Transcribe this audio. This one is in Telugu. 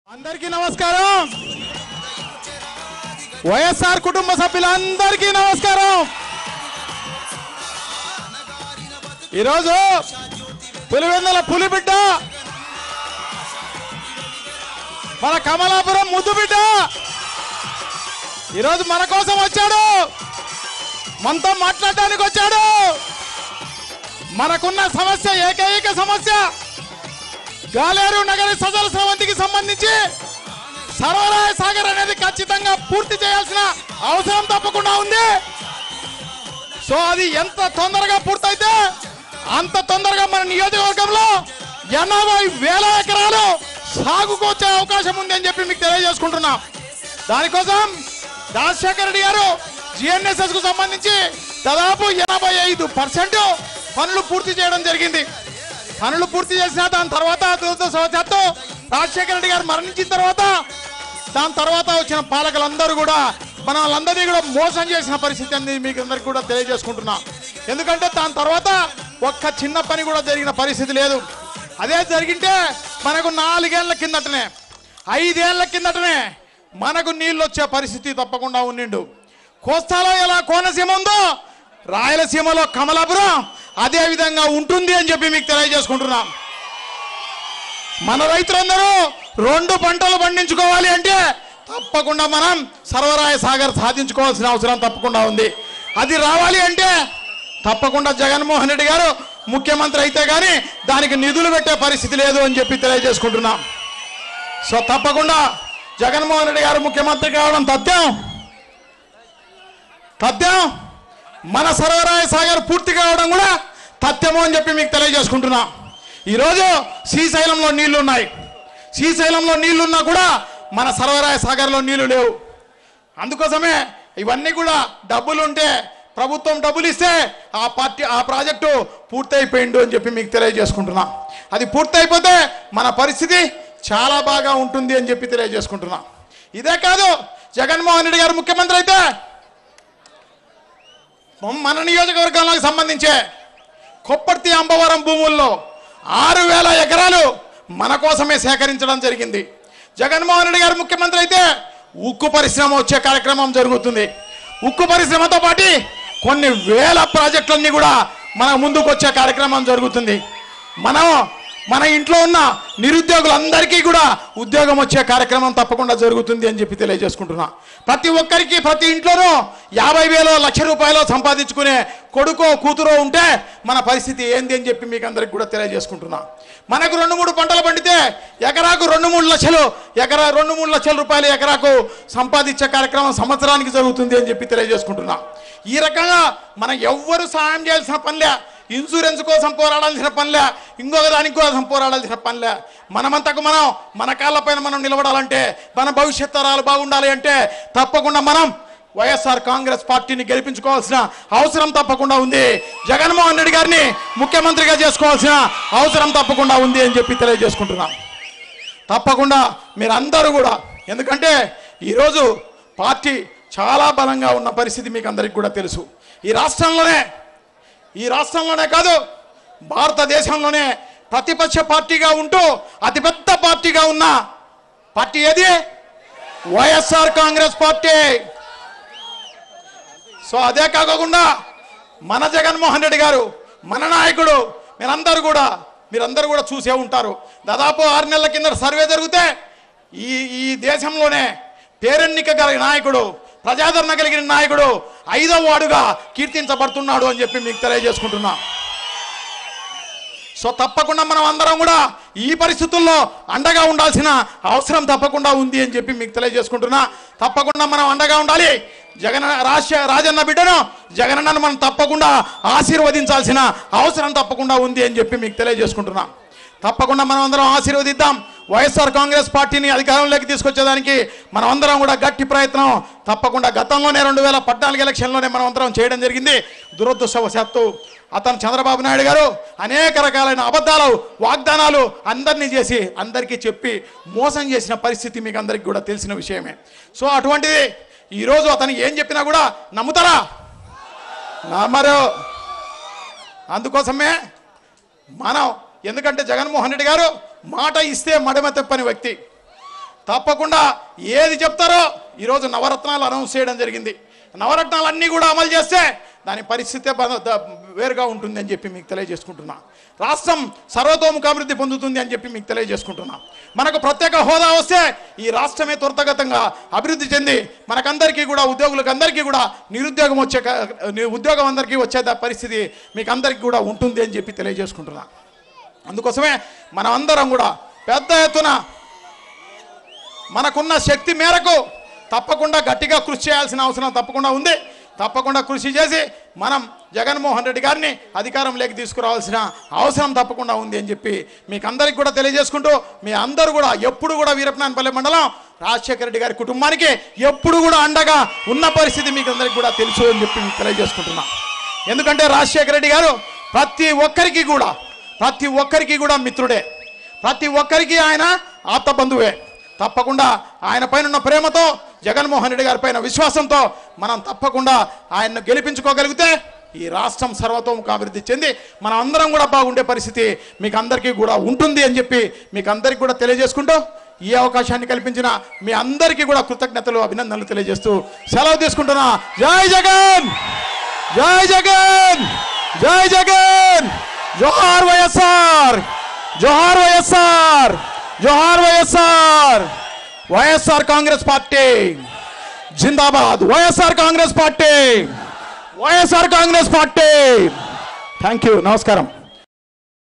అందరికీ నమస్కారం వైఎస్ఆర్ కుటుంబ సభ్యులందరికీ నమస్కారం ఈరోజు పులివెందుల పులిబిడ్డ మన కమలాపురం ముద్దు బిడ్డ ఈరోజు మన కోసం వచ్చాడు మనతో మాట్లాడడానికి వచ్చాడు మనకున్న సమస్య ఏకైక సమస్య గాలేరు నగరి సజల స్రవంతికి సంబంధించి సర్వరాయ సాగర్ అనేది ఖచ్చితంగా పూర్తి చేయాల్సిన అవసరం తప్పకుండా ఉంది సో అది ఎంత తొందరగా పూర్తయితే అంత తొందరగా మన నియోజకవర్గంలో ఎనభై వేల ఎకరాలు సాగుకు వచ్చే అవకాశం ఉంది అని చెప్పి మీకు తెలియజేసుకుంటున్నాం దానికోసం రాజశేఖర రెడ్డి గారు జిఎన్ఎస్ఎస్ కు సంబంధించి దాదాపు ఎనభై ఐదు పర్సెంట్ పనులు పూర్తి చేయడం జరిగింది పనులు పూర్తి చేసిన దాని తర్వాత దురదృష్టవశాత్తు రాజశేఖర రెడ్డి గారు మరణించిన తర్వాత దాని తర్వాత వచ్చిన పాలకులందరూ కూడా మన వాళ్ళందరినీ కూడా మోసం చేసిన పరిస్థితి అనేది మీకు అందరికి కూడా తెలియజేసుకుంటున్నా ఎందుకంటే దాని తర్వాత ఒక్క చిన్న పని కూడా జరిగిన పరిస్థితి లేదు అదే జరిగింటే మనకు నాలుగేళ్ల కిందటనే ఐదేళ్ల కిందటనే మనకు నీళ్ళు వచ్చే పరిస్థితి తప్పకుండా ఉండిండు కోస్తాలో ఎలా కోనసీమ ఉందో రాయలసీమలో కమలాపురం అదే విధంగా ఉంటుంది అని చెప్పి మీకు తెలియజేసుకుంటున్నాం మన రైతులందరూ రెండు పంటలు పండించుకోవాలి అంటే తప్పకుండా మనం సర్వరాయ సాగర్ సాధించుకోవాల్సిన అవసరం తప్పకుండా ఉంది అది రావాలి అంటే తప్పకుండా జగన్మోహన్ రెడ్డి గారు ముఖ్యమంత్రి అయితే కానీ దానికి నిధులు పెట్టే పరిస్థితి లేదు అని చెప్పి తెలియజేసుకుంటున్నాం సో తప్పకుండా జగన్మోహన్ రెడ్డి గారు ముఖ్యమంత్రి కావడం తథ్యం తథ్యం మన సర్వరాయ సాగర్ పూర్తి కావడం కూడా తథ్యము అని చెప్పి మీకు తెలియజేసుకుంటున్నా ఈరోజు శ్రీశైలంలో నీళ్లు ఉన్నాయి శ్రీశైలంలో నీళ్లున్నా కూడా మన సర్వరాయ సాగర్లో నీళ్లు లేవు అందుకోసమే ఇవన్నీ కూడా డబ్బులు ఉంటే ప్రభుత్వం డబ్బులు ఇస్తే ఆ పార్టీ ఆ ప్రాజెక్టు పూర్తయిపోయిండు అని చెప్పి మీకు తెలియజేసుకుంటున్నా అది పూర్తయిపోతే మన పరిస్థితి చాలా బాగా ఉంటుంది అని చెప్పి తెలియజేసుకుంటున్నా ఇదే కాదు జగన్మోహన్ రెడ్డి గారు ముఖ్యమంత్రి అయితే మన నియోజకవర్గాలకు సంబంధించే కొప్పర్తి అంబవరం భూముల్లో ఆరు వేల ఎకరాలు మన కోసమే సేకరించడం జరిగింది జగన్మోహన్ రెడ్డి గారు ముఖ్యమంత్రి అయితే ఉక్కు పరిశ్రమ వచ్చే కార్యక్రమం జరుగుతుంది ఉక్కు పరిశ్రమతో పాటు కొన్ని వేల ప్రాజెక్టులన్నీ కూడా మన ముందుకు వచ్చే కార్యక్రమం జరుగుతుంది మనం మన ఇంట్లో ఉన్న నిరుద్యోగులందరికీ కూడా ఉద్యోగం వచ్చే కార్యక్రమం తప్పకుండా జరుగుతుంది అని చెప్పి తెలియజేసుకుంటున్నా ప్రతి ఒక్కరికి ప్రతి ఇంట్లోనూ యాభై వేలో లక్ష రూపాయలు సంపాదించుకునే కొడుకో కూతురో ఉంటే మన పరిస్థితి ఏంది అని చెప్పి మీకు అందరికి కూడా తెలియజేసుకుంటున్నా మనకు రెండు మూడు పంటలు పండితే ఎకరాకు రెండు మూడు లక్షలు ఎకరా రెండు మూడు లక్షల రూపాయలు ఎకరాకు సంపాదించే కార్యక్రమం సంవత్సరానికి జరుగుతుంది అని చెప్పి తెలియజేసుకుంటున్నా ఈ రకంగా మనం ఎవ్వరు సహాయం చేయాల్సిన పనిలే ఇన్సూరెన్స్ కోసం పోరాడాల్సిన పనిలే ఇంకొక దానికి కోసం పోరాడాల్సిన పనిలే మనమంతకు మనం మన కాళ్ళపైన మనం నిలబడాలంటే మన భవిష్యత్ తరాలు బాగుండాలి అంటే తప్పకుండా మనం వైఎస్ఆర్ కాంగ్రెస్ పార్టీని గెలిపించుకోవాల్సిన అవసరం తప్పకుండా ఉంది జగన్మోహన్ రెడ్డి గారిని ముఖ్యమంత్రిగా చేసుకోవాల్సిన అవసరం తప్పకుండా ఉంది అని చెప్పి తెలియజేసుకుంటున్నాం తప్పకుండా మీరందరూ కూడా ఎందుకంటే ఈరోజు పార్టీ చాలా బలంగా ఉన్న పరిస్థితి మీకు అందరికీ కూడా తెలుసు ఈ రాష్ట్రంలోనే ఈ రాష్ట్రంలోనే కాదు భారతదేశంలోనే ప్రతిపక్ష పార్టీగా ఉంటూ అతిపెద్ద పార్టీగా ఉన్న పార్టీ ఏది వైఎస్ఆర్ కాంగ్రెస్ పార్టీ సో అదే కాకుండా మన జగన్మోహన్ రెడ్డి గారు మన నాయకుడు మీరందరూ కూడా మీరందరూ కూడా చూసే ఉంటారు దాదాపు ఆరు నెలల కింద సర్వే జరిగితే ఈ ఈ దేశంలోనే పేరెన్నిక కలిగిన నాయకుడు ప్రజాదరణ కలిగిన నాయకుడు ఐదవ వాడుగా కీర్తించబడుతున్నాడు అని చెప్పి మీకు తెలియజేసుకుంటున్నా సో తప్పకుండా మనం అందరం కూడా ఈ పరిస్థితుల్లో అండగా ఉండాల్సిన అవసరం తప్పకుండా ఉంది అని చెప్పి మీకు తెలియజేసుకుంటున్నా తప్పకుండా మనం అండగా ఉండాలి జగన్ రాజ రాజన్న బిడ్డను జగనన్నను మనం తప్పకుండా ఆశీర్వదించాల్సిన అవసరం తప్పకుండా ఉంది అని చెప్పి మీకు తెలియజేసుకుంటున్నా తప్పకుండా మనం అందరం ఆశీర్వదిద్దాం వైఎస్ఆర్ కాంగ్రెస్ పార్టీని అధికారంలోకి తీసుకొచ్చేదానికి మనం అందరం కూడా గట్టి ప్రయత్నం తప్పకుండా గతంలోనే రెండు వేల పద్నాలుగు ఎలక్షన్లోనే మనం అందరం చేయడం జరిగింది దురదృష్టవశాత్తు అతను చంద్రబాబు నాయుడు గారు అనేక రకాలైన అబద్ధాలు వాగ్దానాలు అందరినీ చేసి అందరికీ చెప్పి మోసం చేసిన పరిస్థితి మీకు అందరికీ కూడా తెలిసిన విషయమే సో అటువంటిది ఈరోజు అతను ఏం చెప్పినా కూడా నమ్ముతారా నమ్మరు అందుకోసమే మనం ఎందుకంటే జగన్మోహన్ రెడ్డి గారు మాట ఇస్తే మడమ తప్పని వ్యక్తి తప్పకుండా ఏది చెప్తారో ఈరోజు నవరత్నాలు అనౌన్స్ చేయడం జరిగింది నవరత్నాలు అన్నీ కూడా అమలు చేస్తే దాని పరిస్థితే బ- ద- వేరుగా ఉంటుంది అని చెప్పి మీకు తెలియజేసుకుంటున్నా రాష్ట్రం సర్వతోముఖాభివృద్ధి పొందుతుంది అని చెప్పి మీకు తెలియజేసుకుంటున్నా మనకు ప్రత్యేక హోదా వస్తే ఈ రాష్ట్రమే త్వరితగతంగా అభివృద్ధి చెంది మనకందరికీ కూడా ఉద్యోగులకు అందరికీ కూడా నిరుద్యోగం వచ్చే క- ని- ఉద్యోగం అందరికీ వచ్చే ద- పరిస్థితి మీకు అందరికీ కూడా ఉంటుంది అని చెప్పి తెలియజేసుకుంటున్నా అందుకోసమే మనం అందరం కూడా పెద్ద ఎత్తున మనకున్న శక్తి మేరకు తప్పకుండా గట్టిగా కృషి చేయాల్సిన అవసరం తప్పకుండా ఉంది తప్పకుండా కృషి చేసి మనం జగన్మోహన్ రెడ్డి గారిని అధికారంలోకి తీసుకురావాల్సిన అవసరం తప్పకుండా ఉంది అని చెప్పి మీకు అందరికి కూడా తెలియజేసుకుంటూ మీ అందరూ కూడా ఎప్పుడు కూడా వీరపనాయనపల్లి మండలం రాజశేఖర రెడ్డి గారి కుటుంబానికి ఎప్పుడు కూడా అండగా ఉన్న పరిస్థితి మీకు అందరికి కూడా తెలుసు అని చెప్పి మీకు తెలియజేసుకుంటున్నా ఎందుకంటే రాజశేఖర రెడ్డి గారు ప్రతి ఒక్కరికి కూడా ప్రతి ఒక్కరికి కూడా మిత్రుడే ప్రతి ఒక్కరికి ఆయన ఆప్త బంధువే తప్పకుండా ఆయన పైన ఉన్న ప్రేమతో జగన్మోహన్ రెడ్డి గారి పైన విశ్వాసంతో మనం తప్పకుండా ఆయన్ను గెలిపించుకోగలిగితే ఈ రాష్ట్రం సర్వతోముఖాభివృద్ధి చెంది మనం అందరం కూడా బాగుండే పరిస్థితి మీకు అందరికీ కూడా ఉంటుంది అని చెప్పి మీకు అందరికీ కూడా తెలియజేసుకుంటూ ఈ అవకాశాన్ని కల్పించిన మీ అందరికీ కూడా కృతజ్ఞతలు అభినందనలు తెలియజేస్తూ సెలవు తీసుకుంటున్నా జై జగన్ జై జగన్ జై జగన్ జోహార్ వైఎస్ఆర్ జోహార్ వైఎస్ఆర్ జోహార్ వైఎస్ఆర్ వైఎస్ఆర్ కాంగ్రెస్ పార్టీ జిందాబాద్ YSR Congress party YSR Congress party thank you నమస్కారం